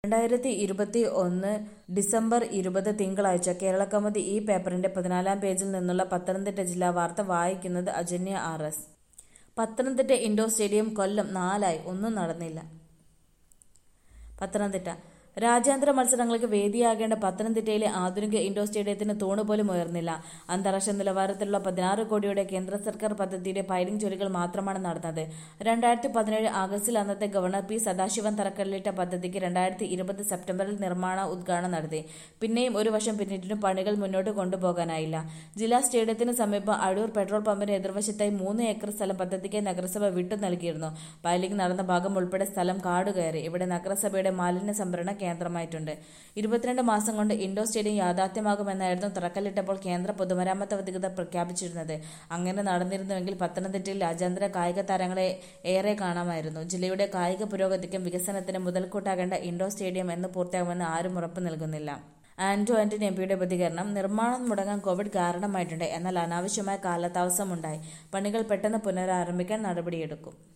രണ്ടായിരത്തി ഇരുപത്തി ഒന്ന് ഡിസംബർ ഇരുപത് തിങ്കളാഴ്ച കേരളകൗമുദി ഈ പേപ്പറിന്റെ പതിനാലാം പേജിൽ നിന്നുള്ള പത്തനംതിട്ട ജില്ലാ വാർത്ത വായിക്കുന്നത് Ajanya R S. Pathanamthitta indoor stadium Kollam നാലായി ഒന്നും നടന്നില്ല. പത്തനംതിട്ട രാജ്യാന്തര മത്സരങ്ങൾക്ക് വേദിയാകേണ്ട പത്തനംതിട്ടയിലെ ആധുനിക ഇൻഡോർ സ്റ്റേഡിയത്തിന് തൂണുപോലും ഉയർന്നില്ല. അന്താരാഷ്ട്ര നിലവാരത്തിലുള്ള പതിനാറ് കോടിയുടെ കേന്ദ്ര സർക്കാർ പദ്ധതിയുടെ പൈലിംഗ് ജോലികൾ മാത്രമാണ് നടന്നത്. രണ്ടായിരത്തി പതിനേഴ് ആഗസ്റ്റിൽ അന്നത്തെ ഗവർണർ പി സദാശിവൻ തറക്കല്ലിട്ട പദ്ധതിക്ക് രണ്ടായിരത്തി ഇരുപത് സെപ്റ്റംബറിൽ നിർമ്മാണ ഉദ്ഘാടനം നടത്തി. പിന്നെയും ഒരു വർഷം പിന്നിട്ടിട്ടും പണികൾ മുന്നോട്ട് കൊണ്ടുപോകാനായില്ല. ജില്ലാ സ്റ്റേഡിയത്തിന് സമീപം അഴൂർ പെട്രോൾ പമ്പിന് എതിർവശത്തായി മൂന്ന് ഏക്കർ സ്ഥലം പദ്ധതിക്കായി നഗരസഭ വിട്ടുനൽകിയിരുന്നു. പൈലിംഗ് നടന്ന ഭാഗം ഉൾപ്പെടെ സ്ഥലം കാടുകയറി. ഇവിടെ നഗരസഭയുടെ മാലിന്യ സംഭരണ കേന്ദ്രമായിട്ടുണ്ട്. ഇരുപത്തിരണ്ട് മാസം കൊണ്ട് ഇൻഡോർ സ്റ്റേഡിയം യാഥാർത്ഥ്യമാകുമെന്നായിരുന്നു തറക്കല്ലിട്ടപ്പോൾ കേന്ദ്ര പൊതുമരാമത്ത് അധികൃതർ പ്രഖ്യാപിച്ചിരുന്നത്. അങ്ങനെ നടന്നിരുന്നുവെങ്കിൽ പത്തനംതിട്ടയിൽ രാജ്യാന്തര കായിക താരങ്ങളെ ഏറെ കാണാമായിരുന്നു. ജില്ലയുടെ കായിക പുരോഗതിക്കും വികസനത്തിനും മുതൽക്കൂട്ടാകേണ്ട ഇൻഡോർ സ്റ്റേഡിയം എന്ന് പൂർത്തിയാകുമെന്ന് ആരും ഉറപ്പ് നൽകുന്നില്ല. ആന്റോ ആന്റണി എംപിയുടെ പ്രതികരണം നിർമ്മാണം മുടങ്ങാൻ കോവിഡ് കാരണമായിട്ടുണ്ട്. എന്നാൽ അനാവശ്യമായ കാലതാമസമുണ്ടായി. പണികൾ പെട്ടെന്ന് പുനരാരംഭിക്കാൻ നടപടിയെടുക്കും.